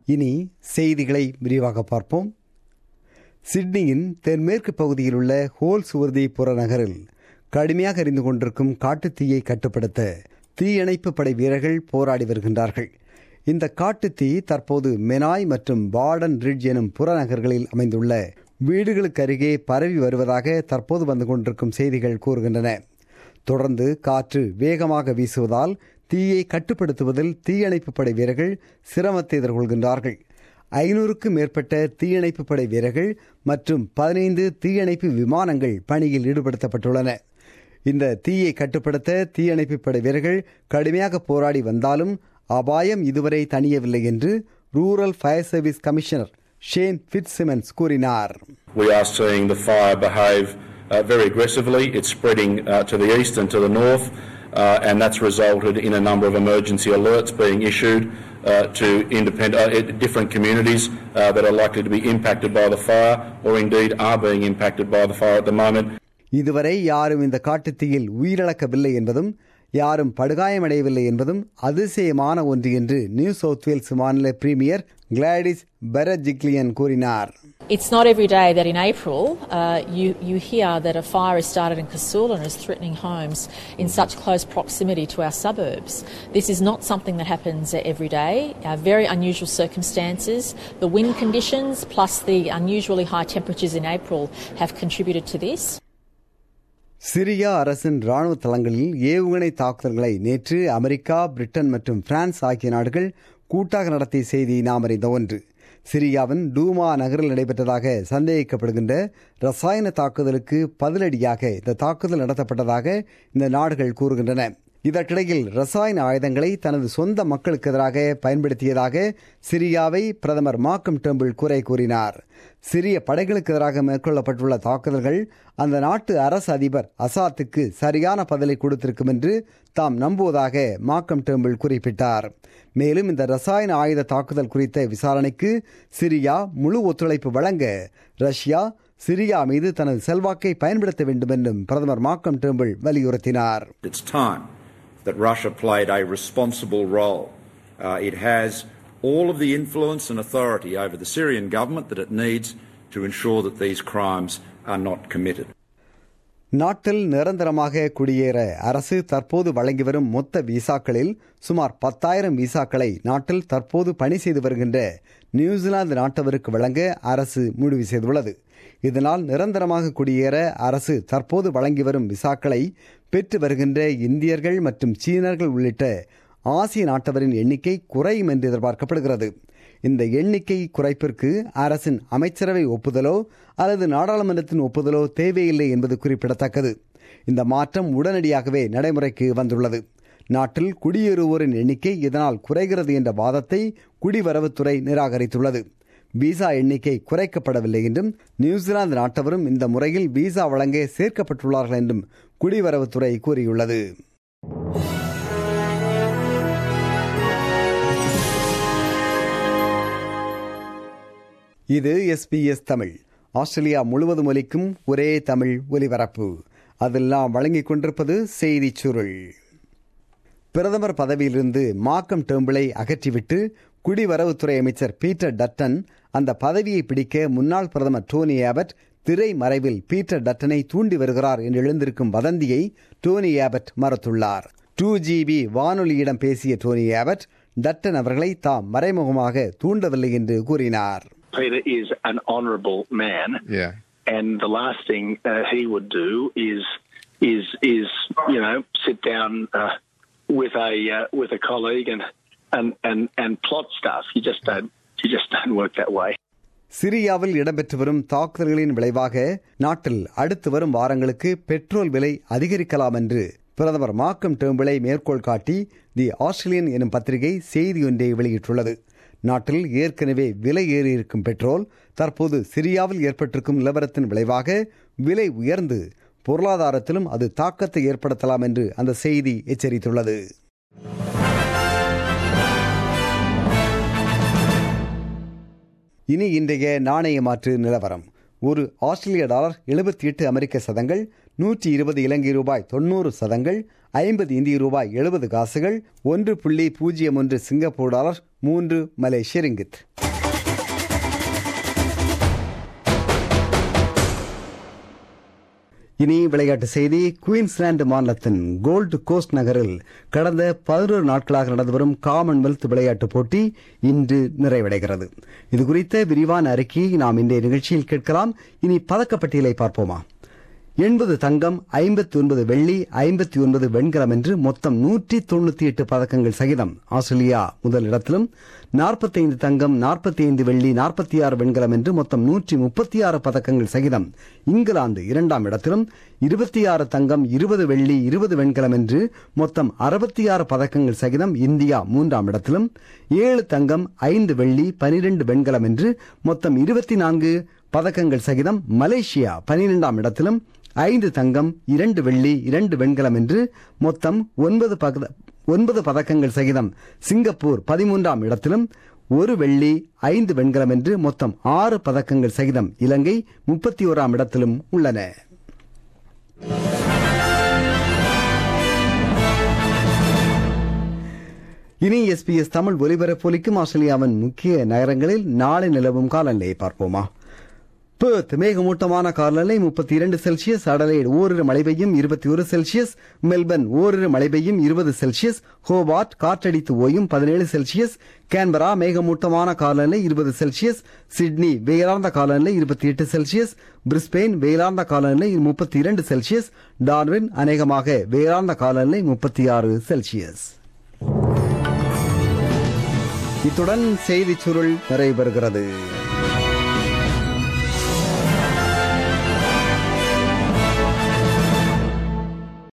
இனி செய்திகளை விரிவாக பார்ப்போம் சிட்னியின் தென்மேற்கு பகுதியில் உள்ள ஹோல்சுவர்தி புறநகரில் கடுமையாக எரிந்து கொண்டிருக்கும் காட்டுத்தீயை கட்டுப்படுத்த தீயணைப்பு படை வீரர்கள் போராடி வருகின்றார்கள் இந்த காட்டுத்தீ தற்போது மெனாய் மற்றும் பாடன் ரிட்ஜ் எனும் புறநகர்களில் அமைந்துள்ள வீடுகளுக்கு அருகே பரவி வருவதாக தற்போது வந்து கொண்டிருக்கும் செய்திகள் கூறுகின்றன தொடர்ந்து காற்று வேகமாக வீசுவதால் தீயை கட்டுப்படுத்துவதில் தீயணைப்பு படை வீரர்கள் சிரமத்தை எதிர்கொள்கின்றார்கள் ஐநூறுக்கும் மேற்பட்ட தீயணைப்பு படை வீரர்கள் மற்றும் பதினைந்து தீயணைப்பு விமானங்கள் பணியில் ஈடுபடுத்தப்பட்டுள்ளன இந்த தீயை கட்டுப்படுத்த தீயணைப்பு படை வீரர்கள் கடுமையாக போராடி வந்தாலும் அபாயம் இதுவரை தணியவில்லை என்று rural fire service commissioner Shane Fitzsimmons கூறினார் We are seeing the fire behave uh, very aggressively. It's spreading uh, to the east and to the north, uh, and that's resulted in a number of emergency alerts being issued uh, to independent, uh, different communities uh, that are likely to be impacted by the fire, or indeed are being impacted by the fire at the moment. இதுவரை யாரும் இந்த காட்டுத்தீயில் உயிரிழக்கவில்லை என்பதும் யாரும் படுகாயமடையவில்லை என்பதும் அதிசயமான ஒன்று என்று New South Wales மாநில பிரீமியர் கிளாடிஸ் பெரஜிக்லியன் கூறினார் It's not every day that in April uh, you, you hear that a fire has started in Casula and is threatening homes in such close proximity to our suburbs. This is not something that happens every day. Uh, very unusual circumstances. The wind conditions plus the unusually high temperatures in April have contributed to this. Syria அரசின் ராணுவ தளங்களில் ஏவுகணை தாக்குதல்களை நேற்று America Britain மற்றும் France ஆகிய நாடுகள் கூட்டாக நடத்திய செய்தி நாம் அறிந்த ஒன்று சிரியாவின் டூமா நகரில் நடைபெற்றதாக சந்தேகிக்கப்படுகின்ற ரசாயன தாக்குதலுக்கு பதிலடியாக இந்த தாக்குதல் நடத்தப்பட்டதாக இந்த நாடுகள் கூறுகின்றன இதற்கிடையில் ரசாயன ஆயுதங்களை தனது சொந்த மக்களுக்கு எதிராக பயன்படுத்தியதாக சிரியாவை பிரதமர் மாக்கம் டெம்பிள் குறை கூறினார் சிரிய படைகளுக்கு எதிராக மேற்கொள்ளப்பட்டுள்ள தாக்குதல்கள் அந்த நாட்டு அரசு அதிபர் அசாத்துக்கு சரியான பதிலை கொடுத்திருக்கும் என்று தாம் நம்புவதாக மாக்கம் டெம்பிள் குறிப்பிட்டார் மேலும் இந்த ரசாயன ஆயுத தாக்குதல் குறித்த விசாரணைக்கு சிரியா முழு ஒத்துழைப்பு வழங்க ரஷ்யா சிரியா மீது தனது செல்வாக்கை பயன்படுத்த வேண்டும் என்றும் பிரதமர் மாக்கம் டெம்பிள் வலியுறுத்தினார் It's time that Russia played a responsible role. Uh, it has all of the influence and authority over the Syrian government that it needs to ensure that these crimes are not committed. நாட்டில் நிரந்தரமாக குடியேற அரசு தற்போது வழங்கி வரும் மொத்த விசாக்களில் சுமார் பத்தாயிரம் விசாக்களை நாட்டில் தற்போது பணி செய்து வருகின்ற நியூசிலாந்து நாட்டவருக்கு வழங்க அரசு முடிவு செய்துள்ளது இதனால் நிரந்தரமாக குடியேற அரசு தற்போது வழங்கி வரும் விசாக்களை பெற்று வருகின்ற இந்தியர்கள் மற்றும் சீனர்கள் உள்ளிட்ட ஆசிய நாட்டவரின் எண்ணிக்கை குறையும் என்று எதிர்பார்க்கப்படுகிறது இந்த எண்ணிக்கை குறைப்பிற்கு அரசின் அமைச்சரவை ஒப்புதலோ அல்லது நாடாளுமன்றத்தின் ஒப்புதலோ தேவையில்லை என்பது குறிப்பிடத்தக்கது இந்த மாற்றம் உடனடியாகவே நடைமுறைக்கு வந்துள்ளது நாட்டில் குடியேறுவோரின் எண்ணிக்கை இதனால் குறைகிறது என்ற வாதத்தை குடிவரவுத்துறை நிராகரித்துள்ளது விசா எண்ணிக்கை குறைக்கப்படவில்லை என்றும் நியூசிலாந்து நாட்டவரும் இந்த முறையில் விசா வழங்க சேர்க்கப்பட்டுள்ளார்கள் என்றும் குடிவரவுத்துறை கூறியுள்ளது இது எஸ்பிஎஸ் தமிழ் ஆஸ்திரேலியா முழுவதும் ஒலிக்கும் ஒரே தமிழ் ஒலிபரப்பு அதில் நாம் வழங்கிக் கொண்டிருப்பது செய்திச் சுருள் பிரதமர் பதவியிலிருந்து மாக்கம் டேம்பிளை அகற்றிவிட்டு குடிவரவுத்துறை அமைச்சர் பீட்டர் டட்டன் அந்த பதவியை பிடிக்க முன்னாள் பிரதமர் டோனி ஆபட் திரை மறைவில் பீட்டர் டட்டனை தூண்டி வருகிறார் என்று எழுந்திருக்கும் வதந்தியை டோனி ஆபட் மறுத்துள்ளார் டூ ஜிபி வானொலியிடம் பேசிய டோனி ஆபட் டட்டன் அவர்களை தாம் மறைமுகமாக தூண்டவில்லை என்று கூறினார் Peter is an honourable man, Yeah. and the last thing uh, he would do is is is you know sit down uh, with a uh, with a colleague and, and and and plot stuff. You just don't you just don't work that way. சிரியாவில் இடம்பெற்று வரும் தாக்குதல்களின் விளைவாக நாட்டில் அடுத்து வரும் வாரங்களுக்கு petrol விலை அதிகரிக்கலாம் என்று பிரதமர் மாக்கம் டேம்பிளை மேற்கோள் காட்டி தி ஆஸ்திரேலியன் எனும் பத்திரிகை செய்தி ஒன்றை வெளியிட்டுள்ளது நாட்டில் ஏற்கனவே விலை ஏறியிருக்கும் பெட்ரோல் தற்போது சிரியாவில் ஏற்பட்டிருக்கும் நிலவரத்தின் விளைவாக விலை உயர்ந்து பொருளாதாரத்திலும் அது தாக்கத்தை ஏற்படுத்தலாம் என்று அந்த செய்தி எச்சரித்துள்ளது இனி இன்றைய நாணய மாற்று நிலவரம் ஒரு ஆஸ்திரேலிய டாலர் எழுபத்தி எட்டு அமெரிக்க சதங்கள் நூற்றி இருபது இலங்கை ரூபாய் தொண்ணூறு சதங்கள் ஐம்பது இந்திய ரூபாய் எழுபது காசுகள் ஒன்று புள்ளி பூஜ்ஜியம் ஒன்று சிங்கப்பூர் டாலர் மூன்று மலேசிய ரிங்கித் இனி விளையாட்டு செய்தி குயின்ஸ்லாந்து மாநிலத்தின் கோல்டு கோஸ்ட் நகரில் கடந்த பதினோரு நாட்களாக நடந்து வரும் காமன்வெல்த் விளையாட்டுப் போட்டி இன்று நிறைவடைகிறது இதுகுறித்த விரிவான அறிக்கையை நாம் இன்றைய நிகழ்ச்சியில் கேட்கலாம் இனி பதக்கப்பட்டியலை பார்ப்போமா எண்பது தங்கம் ஐம்பத்தி ஒன்பது வெள்ளி ஐம்பத்தி ஒன்பது வெண்கலம் என்று மொத்தம் நூற்றி தொண்ணூத்தி எட்டு பதக்கங்கள் சகிதம் ஆஸ்திரேலியா முதல் இடத்திலும் நாற்பத்தைந்து தங்கம் நாற்பத்தி ஐந்து வெள்ளி நாற்பத்தி ஆறு வெண்கலம் என்று மொத்தம் நூற்றி முப்பத்தி ஆறு பதக்கங்கள் சகிதம் இங்கிலாந்து இரண்டாம் இடத்திலும் இருபத்தி ஆறு தங்கம் இருபது வெள்ளி இருபது வெண்கலம் என்று மொத்தம் அறுபத்தி ஆறு பதக்கங்கள் சகிதம் இந்தியா மூன்றாம் இடத்திலும் ஏழு தங்கம் ஐந்து வெள்ளி பனிரெண்டு வெண்கலம் என்று மொத்தம் இருபத்தி நான்கு பதக்கங்கள் சகிதம் மலேசியா பனிரெண்டாம் இடத்திலும் ஐந்து தங்கம் இரண்டு வெள்ளி இரண்டு வெண்கலம் என்று மொத்தம் ஒன்பது பத- ஒன்பது பதக்கங்கள் சகிதம் சிங்கப்பூர் பதிமூன்றாம் இடத்திலும் ஒரு வெள்ளி ஐந்து வெண்கலம் என்று மொத்தம் ஆறு பதக்கங்கள் சகிதம் இலங்கை முப்பத்தி ஓராம் இடத்திலும் உள்ளன இனி எஸ்பிஎஸ் தமிழ் ஒலிபரப்பொலிக்கும் ஆஸ்திரேலியாவின் முக்கிய நகரங்களில் நாளை நிலவும் காலநிலையை பார்ப்போமா பேர்த் மேகமூட்டமான காலநிலை முப்பத்தி இரண்டு செல்சியஸ் அடலைட் ஓரிரு மழை பெய்யும் இருபத்தி ஒரு செல்சியஸ் மெல்பர்ன் ஓரிரு மழை பெய்யும் இருபது செல்சியஸ் ஹோபார்ட் காற்றடித்து ஓயும் பதினேழு செல்சியஸ் கேன்பரா மேகமூட்டமான காலநிலை இருபது செல்சியஸ் சிட்னி வெயிலார்ந்த காலநிலை இருபத்தி எட்டு செல்சியஸ் பிரிஸ்பெயின் வெயிலார்ந்த காலநிலை முப்பத்தி இரண்டு செல்சியஸ் டார்வின் அநேகமாக வெயிலார்ந்த காலநிலை முப்பத்தி ஆறு செல்சியஸ் இத்துடன் செய்திச் சுருள் நிறைவு பெறுகிறது